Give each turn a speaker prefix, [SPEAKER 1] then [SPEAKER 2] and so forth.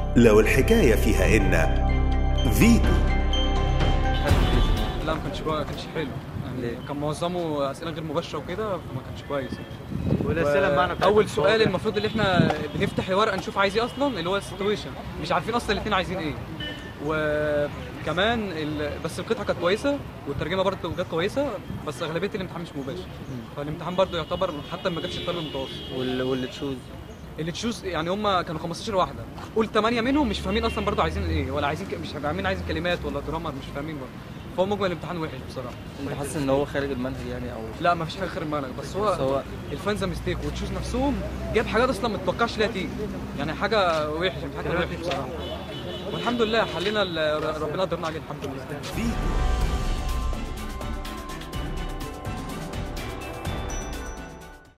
[SPEAKER 1] لو الحكاية فيها إن فيتو
[SPEAKER 2] لا ما كانش كوي- ما كانش حلو يعني
[SPEAKER 3] ليه؟
[SPEAKER 2] كان معظمه اسئله غير مباشره وكده فما كانش كويس
[SPEAKER 3] والاسئله بمعنى بتاعت
[SPEAKER 2] اول
[SPEAKER 3] الحوار
[SPEAKER 2] سؤال
[SPEAKER 3] ده.
[SPEAKER 2] المفروض اللي احنا بنفتح الورقه نشوف عايز ايه اصلا اللي هو السيتويشن مش عارفين اصلا الاثنين عايزين ايه وكمان ال... بس القطعه كانت كويسه والترجمه برضه كانت كويسه بس اغلبيه الامتحان مش مباشر فالامتحان برضه يعتبر حتى ما جابش الطالب المتوسط
[SPEAKER 3] وال- واللي تشوز
[SPEAKER 2] اللي تشوز يعني هم كانوا 15 واحده قول 8 منهم مش فاهمين اصلا برضه عايزين ايه ولا عايزين ك... مش فاهمين عايزين كلمات ولا جرامر مش فاهمين برضه فهو مجمل الامتحان وحش بصراحه
[SPEAKER 3] انت حاسس ان هو خارج المنهج يعني او
[SPEAKER 2] لا ما فيش حاجه خير المنهج بس هو,
[SPEAKER 3] بس هو-
[SPEAKER 2] الفانزا ميستيك وتشوز نفسهم جاب حاجات اصلا ما تتوقعش ليها تيجي يعني حاجه وحش حاجه وحش بصراحه والحمد لله حلينا ال- ربنا قدرنا عليه الحمد لله
[SPEAKER 1] فيتو